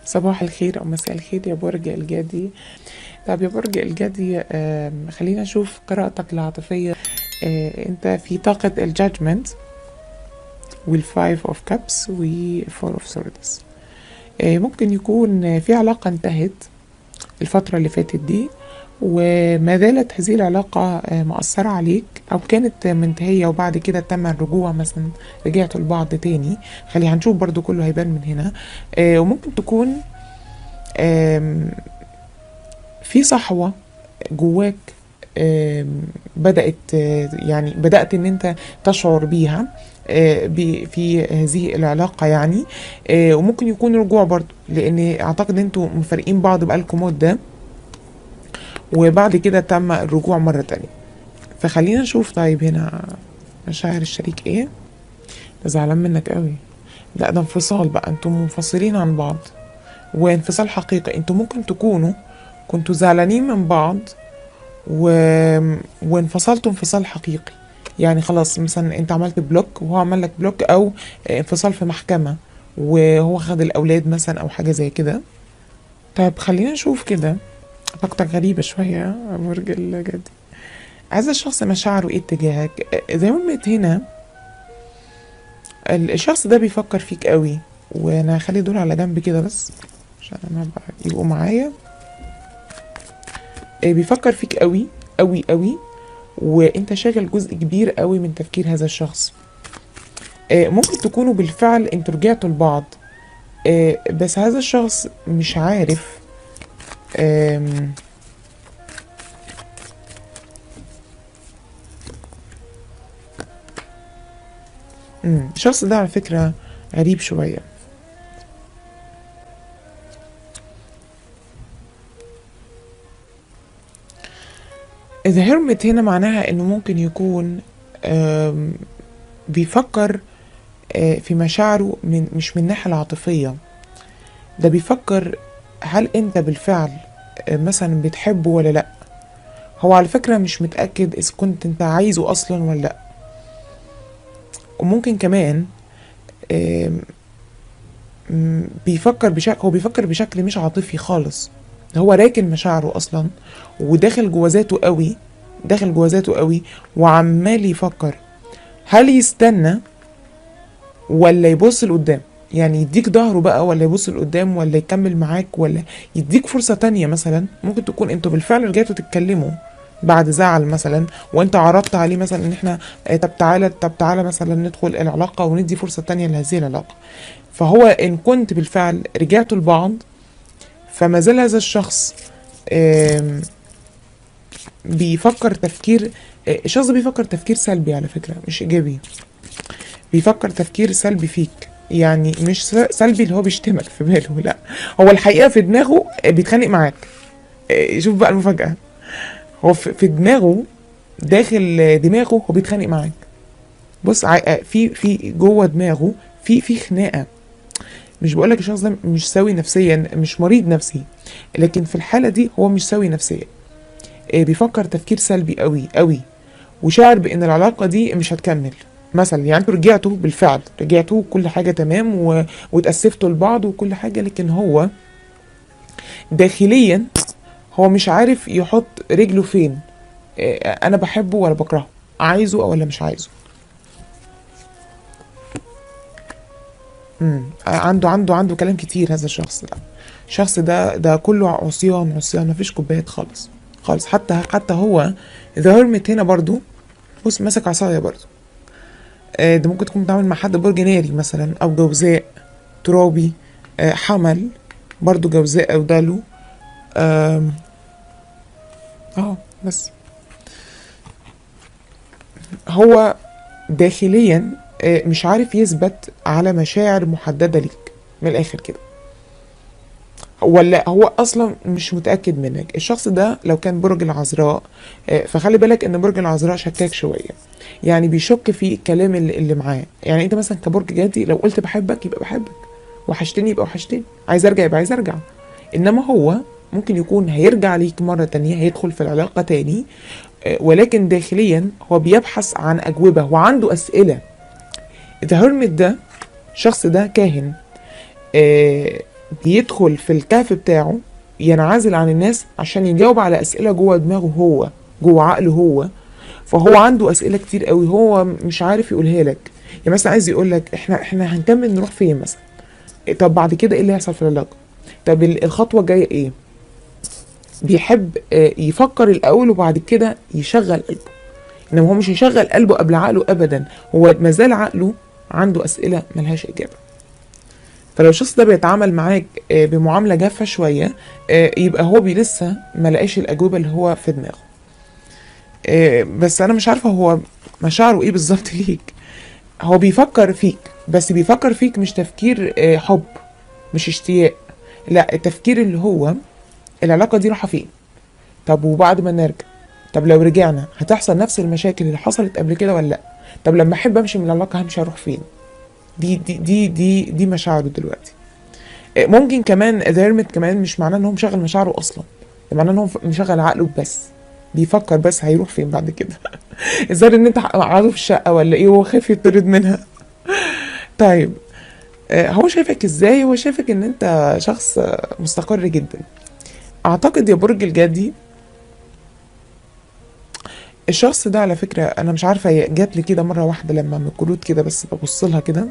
صباح الخير أو مساء الخير يا برج الجدي طب يا برج الجدي آم، خلينا نشوف قراءتك العاطفية آه، أنت في طاقة الجادجمنت والفايف اوف كابس وفور اوف سوردز ممكن يكون في علاقة انتهت الفترة اللي فاتت دي وما زالت هذه العلاقة آه، مأثرة عليك أو كانت منتهية وبعد كده تم الرجوع مثلا رجعتوا لبعض تاني خلي هنشوف برضو كله هيبان من هنا آه، وممكن تكون آم، في صحوة جواك آم، بدأت آه، يعني بدأت إن أنت تشعر بيها آه، ب- في هذه العلاقة يعني آه، وممكن يكون رجوع برضو لأن أعتقد أنتوا مفارقين بعض بقالكم مدة وبعد كده تم الرجوع مرة تانية فخلينا نشوف طيب هنا مشاعر الشريك ايه ده زعلان منك قوي لا ده انفصال بقى انتوا منفصلين عن بعض وانفصال حقيقي انتوا ممكن تكونوا كنتوا زعلانين من بعض و... وانفصلتوا انفصال حقيقي يعني خلاص مثلا انت عملت بلوك وهو عمل لك بلوك او انفصال في محكمة وهو خد الاولاد مثلا او حاجة زي كده طيب خلينا نشوف كده طاقتك غريبة شوية يا برج الجدي عايز الشخص مشاعره ايه اتجاهك زي ما قلت هنا ال- الشخص ده بيفكر فيك قوي وانا هخلي دول على جنب كده بس عشان انا ابقى يبقوا معايا إيه، بيفكر فيك قوي قوي قوي وانت شاغل جزء كبير قوي من تفكير هذا الشخص إيه، ممكن تكونوا بالفعل انتوا رجعتوا لبعض إيه، بس هذا الشخص مش عارف آم، مم، الشخص ده على فكرة غريب شوية إذا هرمت هنا معناها إنه ممكن يكون آم، بيفكر آه، في مشاعره من مش من الناحية العاطفية ده بيفكر هل أنت بالفعل آه، مثلا بتحبه ولا لأ هو على فكرة مش متأكد إذا كنت أنت عايزه أصلا ولا لأ وممكن كمان آم، م- بيفكر بشكل هو بيفكر بشكل مش عاطفي خالص هو راكن مشاعره اصلا وداخل جوا ذاته قوي داخل جوا ذاته قوي وعمال يفكر هل يستنى ولا يبص لقدام يعني يديك ظهره بقى ولا يبص لقدام ولا يكمل معاك ولا يديك فرصة تانية مثلا ممكن تكون انتوا بالفعل رجعتوا تتكلموا بعد زعل مثلا وانت عرضت عليه مثلا ان احنا آه، طب تعالى طب تعالى مثلا ندخل العلاقة وندي فرصة تانية لهذه العلاقة فهو ان كنت بالفعل رجعتوا لبعض فما زال هذا الشخص آم، بيفكر تفكير آه، الشخص ده بيفكر تفكير سلبي على فكرة مش إيجابي بيفكر تفكير سلبي فيك يعني مش س- سلبي اللي هو بيشتمك في باله لا هو الحقيقة في دماغه آه، بيتخانق معاك آه، شوف بقى المفاجأة هو في في دماغه داخل آه، دماغه هو بيتخانق معاك بص ع- آه، في في جوه دماغه في في خناقة مش بقولك الشخص ده مش سوي نفسيا مش مريض نفسي لكن في الحالة دي هو مش سوي نفسيا آه، بيفكر تفكير سلبي قوي قوي وشاعر بان العلاقة دي مش هتكمل مثلا يعني انتوا رجعتوا بالفعل رجعتوا كل حاجة تمام و... وتأسفتوا لبعض وكل حاجة لكن هو داخليا هو مش عارف يحط رجله فين آه، انا بحبه ولا بكرهه عايزه ولا مش عايزه امم عنده عنده عنده كلام كتير هذا الشخص ده الشخص ده ده كله عصيان عصيان مفيش كوبايات خالص خالص حتى حتى هو ذا هيرمت هنا برضو بص ماسك عصاية برضو آه، ده ممكن تكون بتعمل مع حد برج ناري مثلا او جوزاء ترابي آه، حمل برضو جوزاء او دلو آم، اه بس هو داخليا آه، مش عارف يثبت على مشاعر محددة ليك من الآخر كده ولا هو أصلا مش متأكد منك الشخص ده لو كان برج العذراء آه، فخلي بالك إن برج العذراء شكاك شوية يعني بيشك في الكلام اللي, اللي معاه يعني أنت مثلا كبرج جدي لو قلت بحبك يبقى بحبك وحشتني يبقى وحشتني عايز أرجع يبقى عايز أرجع إنما هو ممكن يكون هيرجع ليك مرة تانية هيدخل في العلاقة تاني آه، ولكن داخليا هو بيبحث عن أجوبة وعنده أسئلة ذا هيرمت ده الشخص ده كاهن آه، بيدخل في الكهف بتاعه ينعزل عن الناس عشان يجاوب على اسئله جوه دماغه هو جوه عقله هو فهو عنده اسئله كتير قوي هو مش عارف يقولها لك يعني مثلا عايز يقول لك احنا احنا هنكمل نروح فين مثلا طب بعد كده ايه اللي هيحصل في العلاقه طب ال- الخطوه الجايه ايه بيحب آه، يفكر الاول وبعد كده يشغل قلبه انما هو مش هيشغل قلبه قبل عقله ابدا هو مازال عقله عنده اسئله ملهاش اجابه فلو الشخص ده بيتعامل معاك آه، بمعامله جافه شويه آه، يبقى هو بي لسه ما لقاش الاجوبه اللي هو في دماغه آه، بس انا مش عارفه هو مشاعره ايه بالظبط ليك هو بيفكر فيك بس بيفكر فيك مش تفكير آه، حب مش اشتياق لا التفكير اللي هو العلاقه دي رايحه فين طب وبعد ما نرجع طب لو رجعنا هتحصل نفس المشاكل اللي حصلت قبل كده ولا لا طب لما احب امشي من العلاقه همشي اروح فين دي دي دي دي دي مشاعره دلوقتي آه، ممكن كمان ذيرمت كمان مش معناه ان هو مشغل مشاعره اصلا ده معناه ان هو مشغل عقله بس بيفكر بس هيروح فين بعد كده الظاهر ان انت قاعده في الشقه ولا ايه وهو خايف يطرد منها طيب آه، هو شايفك ازاي هو شايفك ان انت شخص آه، مستقر جدا اعتقد يا برج الجدي الشخص ده على فكرة أنا مش عارفة هي جات لي كده مرة واحدة لما من الكروت كده بس ببص لها كده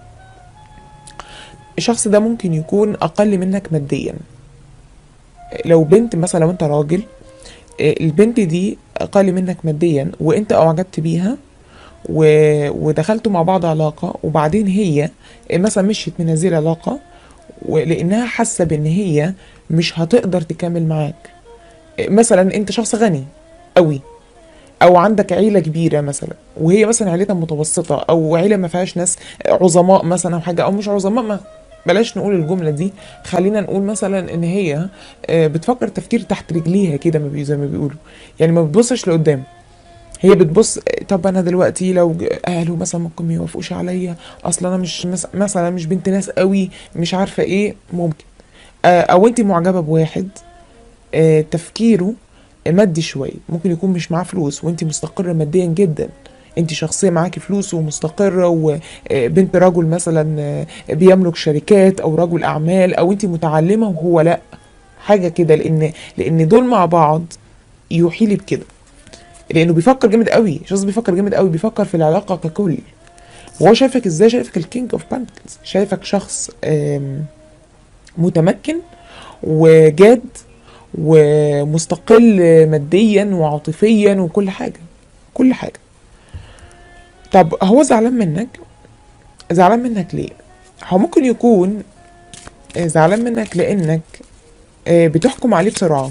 الشخص ده ممكن يكون أقل منك ماديا لو بنت مثلا لو أنت راجل آه، البنت دي أقل منك ماديا وأنت أعجبت بيها و... ودخلتوا مع بعض علاقة وبعدين هي مثلا مشيت من هذه العلاقة ولأنها حاسة بإن هي مش هتقدر تكمل معاك مثلا أنت شخص غني قوي او عندك عيله كبيره مثلا وهي مثلا عيلتها متوسطه او عيله ما فيهاش ناس عظماء مثلا او حاجه او مش عظماء ما بلاش نقول الجمله دي خلينا نقول مثلا ان هي آه، بتفكر تفكير تحت رجليها كده ما بي- زي ما بيقولوا يعني ما بتبصش لقدام هي بتبص طب انا دلوقتي لو ج- اهله مثلا ممكن ما يوافقوش عليا اصلا انا مش مس- مثلا مش بنت ناس قوي مش عارفه ايه ممكن آه، او انت معجبه بواحد آه، تفكيره مادي شويه ممكن يكون مش معاه فلوس وانت مستقره ماديا جدا انت شخصيه معاكي فلوس ومستقره وبنت رجل مثلا آه، بيملك شركات او رجل اعمال او انت متعلمه وهو لا حاجه كده لان لان دول مع بعض يوحي لي بكده لانه بيفكر جامد قوي شخص بيفكر جامد قوي بيفكر في العلاقه ككل وهو شايفك ازاي شايفك الكينج اوف بانكلز شايفك شخص آم، متمكن وجاد ومستقل ماديا وعاطفيا وكل حاجه كل حاجه طب هو زعلان منك زعلان منك ليه هو ممكن يكون آه، زعلان منك لانك آه، بتحكم عليه بسرعه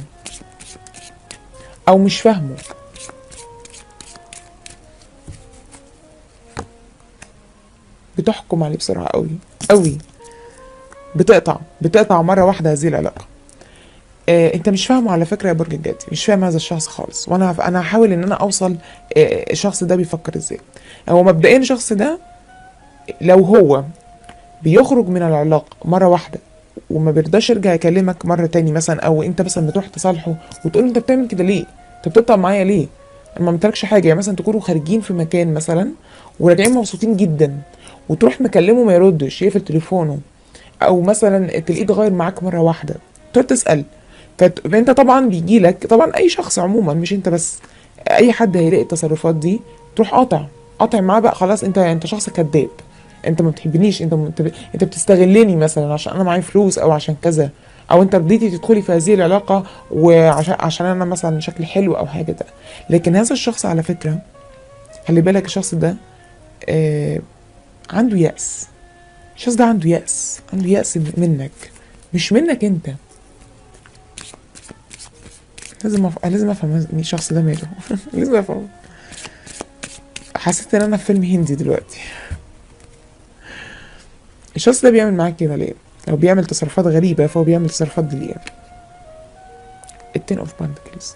او مش فاهمه بتحكم عليه بسرعه قوي قوي بتقطع بتقطع مره واحده هذه العلاقه آه، انت مش فاهمه على فكره يا برج الجدي مش فاهم هذا الشخص خالص وانا انا هحاول ان انا اوصل آه، الشخص ده بيفكر ازاي هو مبدئيا الشخص ده لو هو بيخرج من العلاقه مره واحده وما بيرضاش يرجع يكلمك مره تاني مثلا او انت مثلا بتروح تصالحه وتقول له انت بتعمل كده ليه انت بتقطع معايا ليه انا ما عملتلكش حاجه يعني مثلا تكونوا خارجين في مكان مثلا وراجعين مبسوطين جدا وتروح مكلمه ما يردش يقفل تليفونه او مثلا تلاقيه اتغير معاك مره واحده تقعد تسال فت- فانت طبعا بيجي لك طبعا اي شخص عموما مش انت بس اي حد هيلاقي التصرفات دي تروح قاطع قاطع معاه بقى خلاص انت انت شخص كذاب انت ما بتحبنيش انت انت انت بتستغلني مثلا عشان انا معايا فلوس او عشان كذا او انت رضيتي تدخلي في هذه العلاقه وعشان عشان انا مثلا شكلي حلو او حاجه ده لكن هذا الشخص على فكره خلي بالك الشخص ده آه عنده يأس الشخص ده عنده يأس عنده يأس منك مش منك انت لازم أف... لازم افهم مين الشخص ده ماله لازم افهم حسيت ان انا في فيلم هندي دلوقتي الشخص ده بيعمل معاك كده ليه او بيعمل تصرفات غريبة فهو بيعمل تصرفات دي ليه التين اوف بانتكلز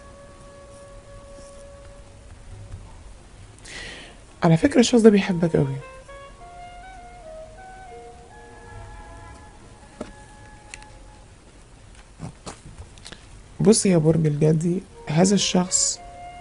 على فكرة الشخص ده بيحبك قوي بص يا برج الجدي هذا الشخص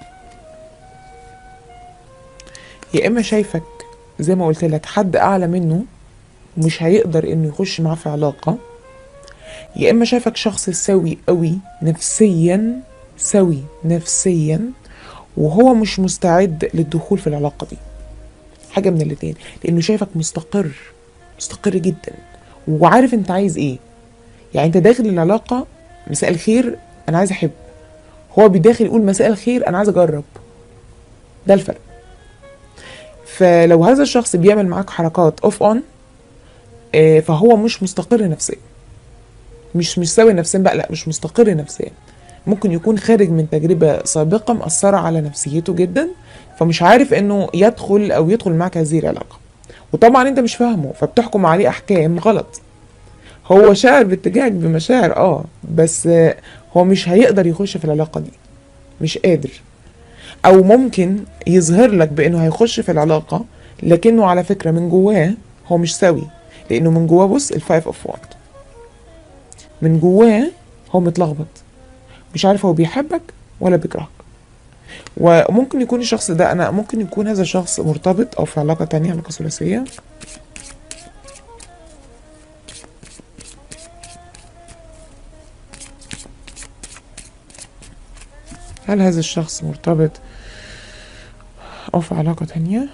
يا اما شايفك زي ما قلت لك حد اعلى منه مش هيقدر انه يخش معاه في علاقة يا اما شايفك شخص سوي قوي نفسيا سوي نفسيا وهو مش مستعد للدخول في العلاقه دي حاجه من الاتنين لانه شايفك مستقر مستقر جدا وعارف انت عايز ايه يعني انت داخل العلاقه مساء الخير انا عايز احب هو بيداخل يقول مساء الخير انا عايز اجرب ده الفرق فلو هذا الشخص بيعمل معاك حركات اوف اون فهو مش مستقر نفسيا مش مش سوي نفسيا بقى لا مش مستقر نفسيا ممكن يكون خارج من تجربة سابقة مأثرة على نفسيته جدا فمش عارف انه يدخل او يدخل معك هذه العلاقة وطبعا انت مش فاهمه فبتحكم عليه احكام غلط هو شاعر باتجاهك بمشاعر اه بس آه، هو مش هيقدر يخش في العلاقة دي مش قادر او ممكن يظهر لك بانه هيخش في العلاقة لكنه على فكرة من جواه هو مش سوي لانه من جواه بص الفايف اوف وات من جواه هو متلخبط مش عارف هو بيحبك ولا بيكرهك وممكن يكون الشخص ده انا ممكن يكون هذا الشخص مرتبط او في علاقة تانية علاقة ثلاثية هل هذا الشخص مرتبط أو في علاقة تانية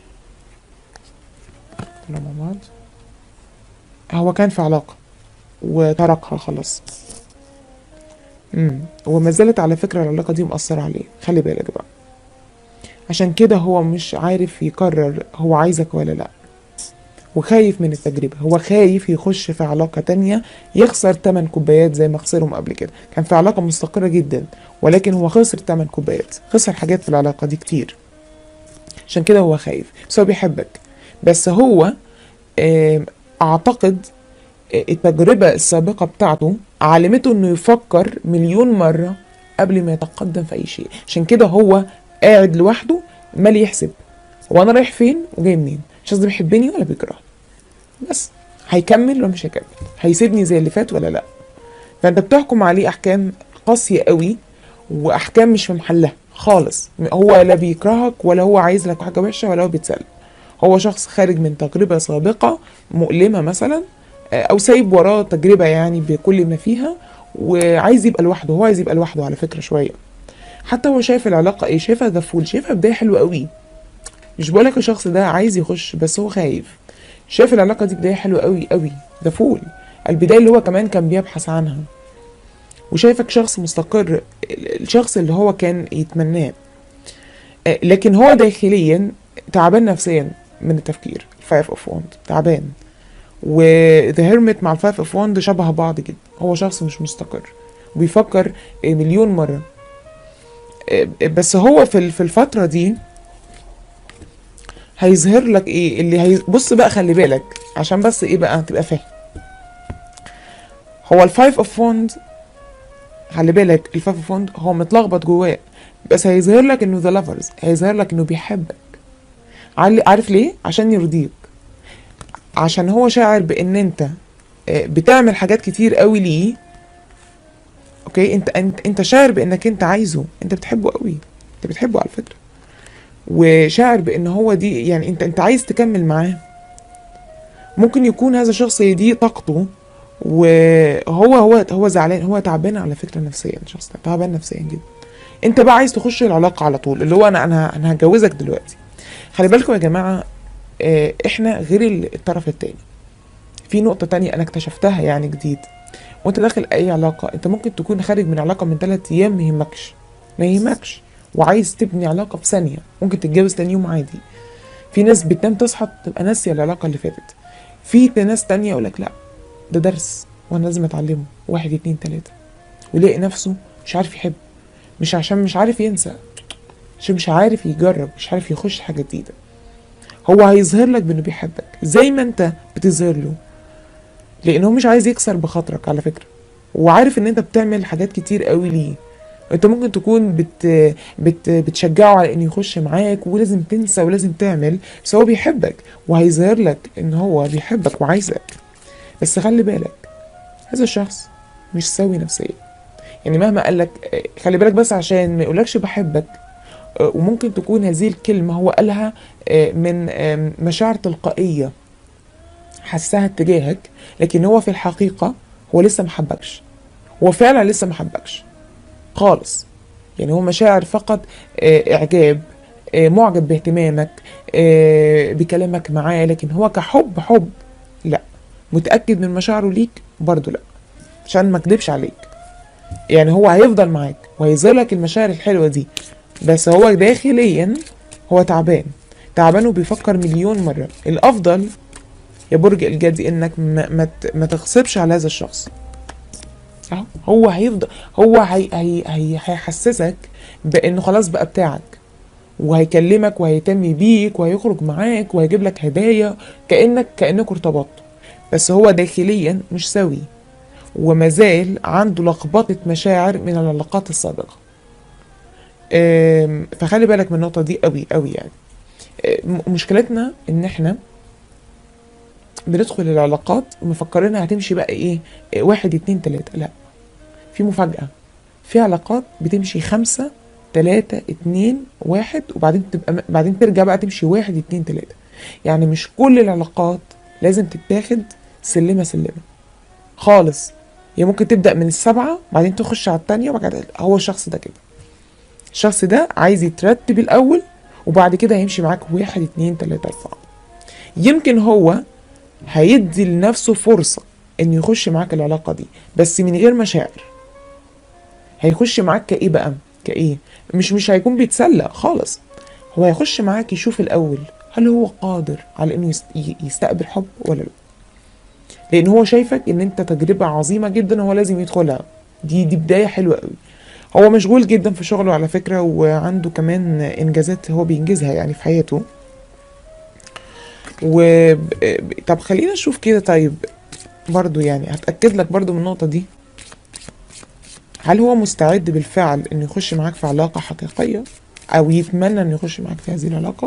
طلعوا مع بعض هو كان في علاقة وتركها خلاص امم وما زالت على فكرة العلاقة دي مأثرة عليه خلي بالك بقى عشان كده هو مش عارف يقرر هو عايزك ولا لا وخايف من التجربة هو خايف يخش في علاقة تانية يخسر 8 كوبايات زي ما خسرهم قبل كده كان في علاقة مستقرة جدا ولكن هو خسر 8 كوبايات خسر حاجات في العلاقة دي كتير عشان كده هو خايف بس هو بيحبك بس هو آم، اعتقد آه، التجربة السابقة بتاعته علمته انه يفكر مليون مرة قبل ما يتقدم في اي شيء عشان كده هو قاعد لوحده مال يحسب هو انا رايح فين وجاي منين الشخص ده بيحبني ولا بيكرهني بس هيكمل ولا مش هيكمل هيسيبني زي اللي فات ولا لا فانت بتحكم عليه احكام قاسية قوي واحكام مش في محلها خالص هو لا بيكرهك ولا هو عايز لك حاجة وحشة ولا هو بيتسلى هو شخص خارج من تجربة سابقة مؤلمة مثلا آه، او سايب وراه تجربة يعني بكل ما فيها وعايز يبقى لوحده هو عايز يبقى لوحده على فكرة شوية حتى هو شايف العلاقة ايه شايفها ده فول شايفها بداية حلوة قوي مش بقولك الشخص ده عايز يخش بس هو خايف شايف العلاقة دي بداية حلوة قوي قوي ده فول البداية اللي هو كمان كان بيبحث عنها وشايفك شخص مستقر الشخص اللي هو كان يتمناه آه، لكن هو داخليا تعبان نفسيا من التفكير فايف اوف وند تعبان وذا هيرميت مع الفايف اوف وند شبه بعض جدا هو شخص مش مستقر وبيفكر آه، مليون مرة آه، بس هو في ال- في الفترة دي هيظهر لك ايه اللي هي بص بقى خلي بالك عشان بس ايه بقى تبقى فاهم هو الفايف اوف وند خلي بالك الفايف اوف وند هو متلخبط جواه بس هيظهر لك انه ذا لافرز هيظهر لك انه بيحبك عل- عارف ليه عشان يرضيك عشان هو شاعر بان انت آه، بتعمل حاجات كتير قوي ليه اوكي انت انت انت شاعر بانك انت عايزه انت بتحبه قوي انت بتحبه على فكره وشاعر بان هو دي يعني انت انت عايز تكمل معاه ممكن يكون هذا الشخص دي طاقته وهو هو هو زعلان هو تعبان على فكره نفسيا الشخص ده تعبان نفسيا جدا انت بقى عايز تخش العلاقه على طول اللي هو انا انا انا هتجوزك دلوقتي خلي بالكم يا جماعه آه، احنا غير ال- الطرف التاني في نقطه تانية انا اكتشفتها يعني جديد وانت داخل اي علاقه انت ممكن تكون خارج من علاقه من ثلاث ايام ما يهمكش ما يهمكش وعايز تبني علاقه في ثانيه ممكن تتجوز تاني يوم عادي في ناس بتنام تصحى تبقى ناسيه العلاقه اللي فاتت في ناس تانية يقول لك لا ده درس وانا لازم اتعلمه واحد اتنين تلاته ويلاقي نفسه مش عارف يحب مش عشان مش عارف ينسى عشان مش عارف يجرب مش عارف يخش حاجه جديده هو هيظهر لك بانه بيحبك زي ما انت بتظهر له لانه مش عايز يكسر بخاطرك على فكره وعارف ان انت بتعمل حاجات كتير قوي ليه انت ممكن تكون بت... بت... بتشجعه على انه يخش معاك ولازم تنسى ولازم تعمل بس هو بيحبك وهيظهر لك ان هو بيحبك وعايزك بس خلي بالك هذا الشخص مش سوي نفسيا يعني مهما قال لك خلي بالك بس عشان ما يقولكش بحبك آه، وممكن تكون هذه الكلمة هو قالها آه، من آم، مشاعر تلقائية حسها اتجاهك لكن هو في الحقيقة هو لسه محبكش هو فعلا لسه محبكش خالص يعني هو مشاعر فقط آه، اعجاب آه، معجب باهتمامك آه، بكلامك معاه لكن هو كحب حب لا متاكد من مشاعره ليك برضه لا عشان ما اكدبش عليك يعني هو هيفضل معاك وهيظهر لك المشاعر الحلوه دي بس هو داخليا هو تعبان تعبان وبيفكر مليون مره الافضل يا برج الجدي انك ما, ما, ت- ما تغصبش على هذا الشخص أهو، هو هيفضل هو هي هي هي هيحسسك بانه خلاص بقى بتاعك وهيكلمك وهيهتم بيك وهيخرج معاك وهيجيب لك هدايا كانك كانكوا ارتبطتوا بس هو داخليا مش سوي ومازال عنده لخبطه مشاعر من العلاقات السابقه أم، فخلي بالك من النقطه دي قوي قوي يعني أم، مشكلتنا ان احنا بندخل العلاقات ومفكرينها هتمشي بقى ايه إيه، واحد اتنين تلاتة لا في مفاجأة في علاقات بتمشي خمسة تلاتة اتنين واحد وبعدين تبقى بعدين ترجع بقى تمشي واحد اتنين تلاتة يعني مش كل العلاقات لازم تتاخد سلمة سلمة خالص هي ممكن تبدأ من السبعة بعدين تخش على التانية وبعد كده هو الشخص ده كده الشخص ده عايز يترتب الأول وبعد كده هيمشي معاك واحد اتنين تلاتة أربعة يمكن هو هيدي لنفسه فرصة انه يخش معاك العلاقة دي بس من غير مشاعر هيخش معاك كايه بقى كايه مش مش هيكون بيتسلى خالص هو هيخش معاك يشوف الاول هل هو قادر على انه يست- ي- يستقبل حب ولا لا لان هو شايفك ان انت تجربة عظيمة جدا هو لازم يدخلها دي دي بداية حلوة قوي هو مشغول جدا في شغله على فكرة وعنده كمان انجازات هو بينجزها يعني في حياته و ب- طب خلينا نشوف كده طيب برضو يعني هتأكد لك برضو من النقطة دي هل هو مستعد بالفعل انه يخش معاك في علاقة حقيقية او يتمنى انه يخش معاك في هذه العلاقة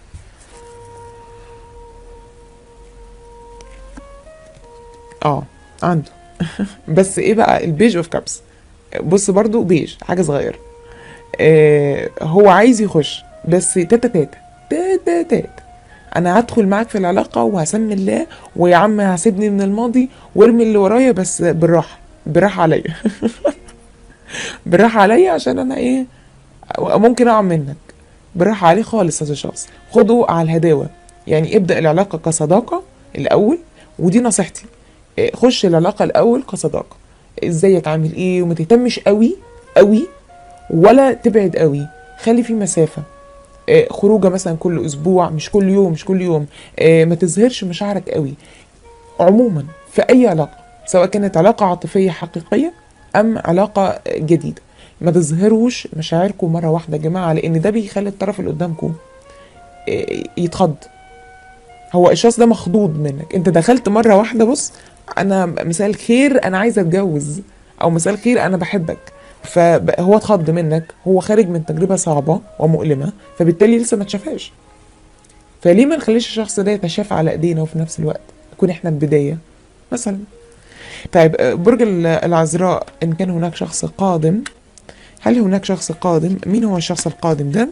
اه عنده بس ايه بقى البيج اوف كابس بص برضو بيج حاجة صغيرة آه هو عايز يخش بس تاتا تاتا تاتا تاتا انا هدخل معاك في العلاقة وهسمي الله ويا عم هسيبني من الماضي وارمي اللي ورايا بس بالراحة بالراحة عليا بالراحة عليا عشان انا ايه ممكن اقع منك بالراحة عليه خالص هذا الشخص خده على الهداوة يعني ابدأ العلاقة كصداقة الأول ودي نصيحتي إيه، خش العلاقة الأول كصداقة ازيك عامل ايه وما تهتمش قوي قوي ولا تبعد قوي خلي في مسافة إيه، خروجه مثلا كل اسبوع مش كل يوم مش كل يوم إيه، ما تظهرش مشاعرك قوي عموما في اي علاقة سواء كانت علاقة عاطفية حقيقية ام علاقة جديدة ما تظهروش مشاعركم مرة واحدة يا جماعة لان ده بيخلي الطرف اللي قدامكم إيه، يتخض هو الشخص ده مخضوض منك انت دخلت مرة واحدة بص انا مساء الخير انا عايزة اتجوز او مساء الخير انا بحبك فهو اتخض منك هو خارج من تجربة صعبة ومؤلمة فبالتالي لسه ما اتشافهاش فليه ما نخليش الشخص ده يتشاف على ايدينا وفي نفس الوقت نكون احنا البداية مثلا طيب آه، برج ال- العذراء ان كان هناك شخص قادم هل هناك شخص قادم مين هو الشخص القادم ده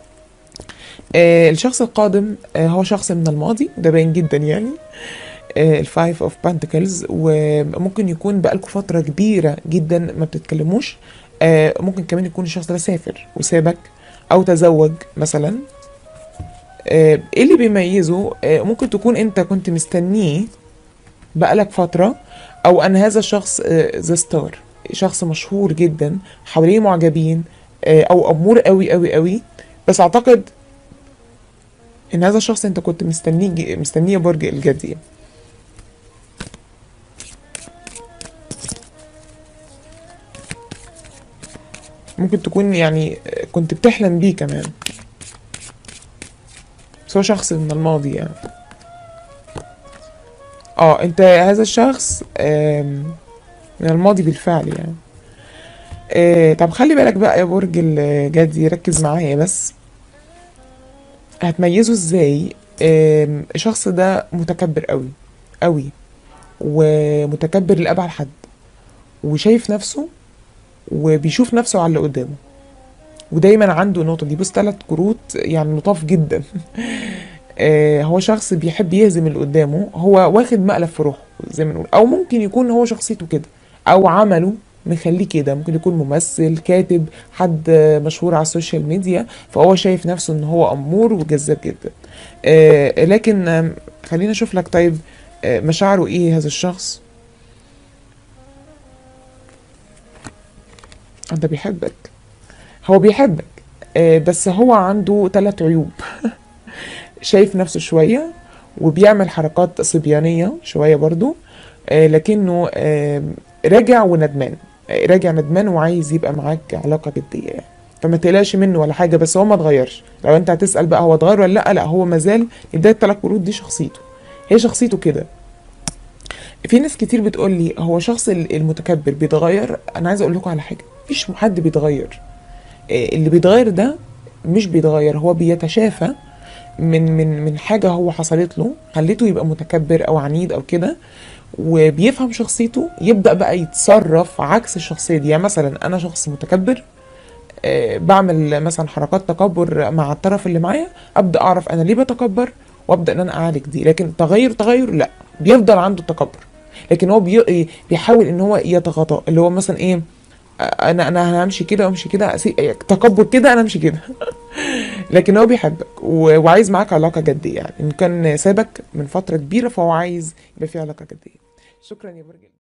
آه الشخص القادم آه هو شخص من الماضي ده باين جدا يعني الفايف اوف بانتكلز وممكن يكون بقالكوا فترة كبيرة جدا ما بتتكلموش آه ممكن كمان يكون الشخص ده سافر وسابك او تزوج مثلا آه ايه اللي بيميزه آه ممكن تكون انت كنت مستنيه بقالك فترة او ان هذا الشخص ذا ستار شخص مشهور جدا حواليه معجبين آه او امور قوي قوي قوي بس اعتقد ان هذا الشخص انت كنت مستنيه مستنيه برج الجدي ممكن تكون يعني كنت بتحلم بيه كمان بس هو شخص من الماضي يعني اه انت هذا الشخص آم، من الماضي بالفعل يعني آه طب خلي بالك بقى يا برج الجدي ركز معايا بس هتميزه ازاي آم، الشخص ده متكبر قوي قوي ومتكبر لأبعد حد وشايف نفسه وبيشوف نفسه على اللي قدامه ودايما عنده النقطة دي بص تلات كروت يعني لطاف جدا آه، هو شخص بيحب يهزم اللي قدامه هو واخد مقلب في روحه زي ما نقول او ممكن يكون هو شخصيته كده او عمله مخليه كده ممكن يكون ممثل كاتب حد آه، مشهور على السوشيال ميديا فهو شايف نفسه ان هو امور وجذاب جدا آه، لكن آم، خلينا اشوف لك طيب آه، مشاعره ايه هذا الشخص انت بيحبك هو بيحبك آه، بس هو عنده ثلاث عيوب شايف نفسه شوية وبيعمل حركات صبيانية شوية برضو آه، لكنه آه، راجع وندمان آه، راجع ندمان وعايز يبقى معاك علاقة جدية يعني فما تقلقش منه ولا حاجة بس هو ما اتغيرش لو انت هتسأل بقى هو اتغير ولا لا لا هو مازال بداية ثلاث ورود دي شخصيته هي شخصيته كده في ناس كتير بتقول لي هو شخص ال- المتكبر بيتغير انا عايز اقول لكم على حاجة مفيش حد بيتغير آه، اللي بيتغير ده مش بيتغير هو بيتشافى من من من حاجة هو حصلت له خليته يبقى متكبر أو عنيد أو كده وبيفهم شخصيته يبدأ بقى يتصرف عكس الشخصية دي يعني مثلا أنا شخص متكبر آه، بعمل مثلا حركات تكبر مع الطرف اللي معايا أبدأ أعرف أنا ليه بتكبر وأبدأ إن أنا أعالج دي لكن تغير تغير لا بيفضل عنده التكبر لكن هو بي... بيحاول إن هو يتغاضى اللي هو مثلا إيه آه، انا انا همشي كده وامشي كده أسي- تكبر كده انا امشي كده لكن هو بيحبك و- وعايز معاك علاقة جدية يعني إن كان سابك من فترة كبيرة فهو عايز يبقى في علاقة جدية شكرا يا برج